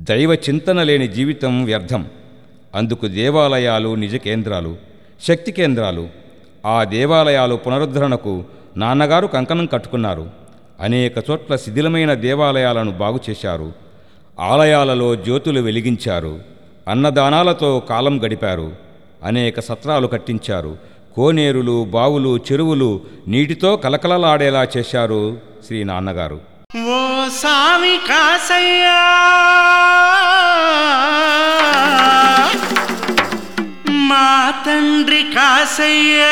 దైవ చింతన లేని జీవితం వ్యర్థం అందుకు దేవాలయాలు నిజ కేంద్రాలు శక్తి కేంద్రాలు ఆ దేవాలయాలు పునరుద్ధరణకు నాన్నగారు కంకణం కట్టుకున్నారు అనేక చోట్ల శిథిలమైన దేవాలయాలను బాగు చేశారు ఆలయాలలో జ్యోతులు వెలిగించారు అన్నదానాలతో కాలం గడిపారు అనేక సత్రాలు కట్టించారు కోనేరులు బావులు చెరువులు నీటితో కలకలలాడేలా చేశారు శ్రీ నాన్నగారు ఓ సామి కాసయ్యా మా తండ్రి కాసయ్యా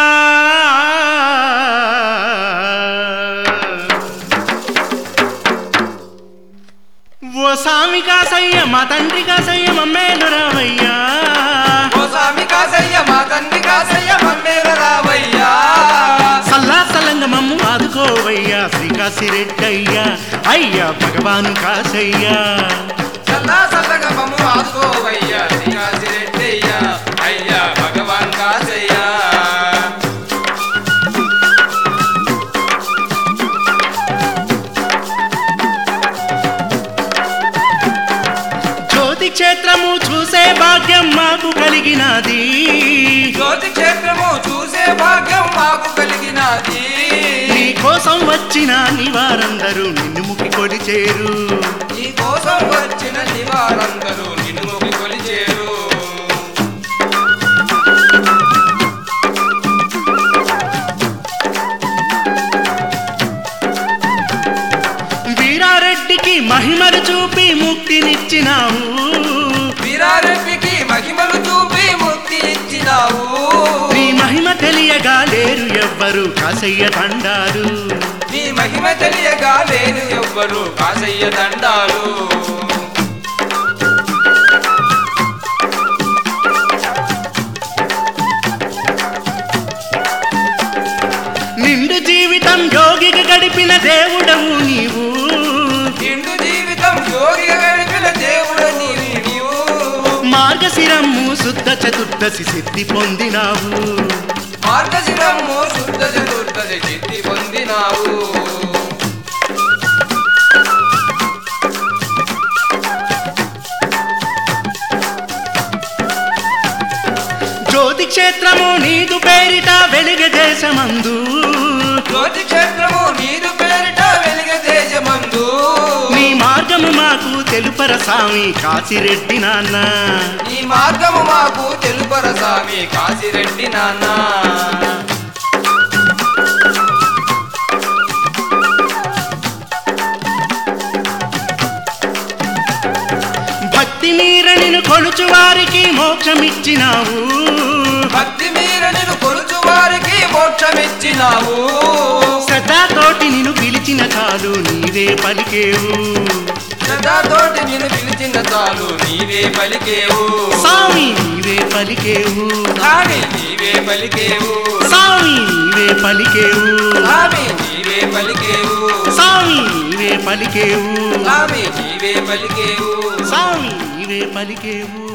ఓ సామి కాసయ్య మా తండ్రి కాసయ్య మమ్మేలు రావయ్యా ఓ స్వామి కాసయ్య మా తండ్రి కాసయ్య మమ్మేల రావయ్యా సల్లా సల్లంగ మమ్ము ఆదుకోవయ్యా శ్రీకాశిరెడ్డయ్యా అయ్యా భగవాను కాసయ్యా చల్లా చల్లగా మమ్ము ఆదుకోవయ్యా శ్రీకాశిరెడ్డయ్యా అయ్యా భగవాన్ కాసయ్యా జ్యోతి క్షేత్రము చూసే భాగ్యం మాకు కలిగినది జ్యోతి క్షేత్రము చూసే భాగ్యం మాకు కలిగినది నీ కోసం వచ్చిన నివారందరూ నిన్ను ముక్కి కొలిచేరు నీ కోసం వచ్చిన నివారందరూ నిన్ను మొక్కి కొలిచేరు వీరారెడ్డికి మహిమలు చూపి ముక్తినిచ్చినావు వీరారెడ్డికి మహిమలు చూపి ముక్తి ఇచ్చినావు నీ మహిమ తెలియగా లేరు ఎవ్వరు కాసయ్య తండాలు నీ మహిమ తెలియగా లేరు ఎవ్వరు కాసయ్య దండాలు నిండు జీవితం యోగిగా గడిపిన దేవుడవు నీవు నిండు జీవితం యోగిగా గడిపిన దేవుడు నీవు నీవు మార్గశిరము శుద్ధ చతుర్దశి సిద్ధి పొందినావు మార్గశిరము శుద్ధ చతుర్దశి సిద్ధి పొందినావు జ్యోతి క్షేత్రము నీదు పేరిట వెలుగ దేశమందు జ్యోతి క్షేత్రము నీరు పేరిట వెలిగ దేశమందు నీ మార్గము మాకు తెలుపర స్వామి కాశిరెడ్డి నాన్న ఈ మార్గము మాకు తెలుపర స్వామి కాశిరెడ్డి నాన్న భక్తి మీర నిన్ను కొలుచు వారికి మోక్షమిచ్చినావు భక్తి మీర నిన్ను కొలుచు వారికి మోక్షమిచ్చినావు శ్రద్ధతోటి నిన్ను పిలిచిన చాలు నీవే పలికేవు శ్రద్ధతోటి నిన్ను పిలిచిన చాలు నీవే పలికేవు స్వామి నీవే పలికేవు స్వామి నీవే పలికేవు స్వామి నీవే పలికేవు స్వామి నీవే పలికేవు స్వామి నీవే పలికేవు స్వామి నీవే పలికేవు స్వామి నీవే పలికేవు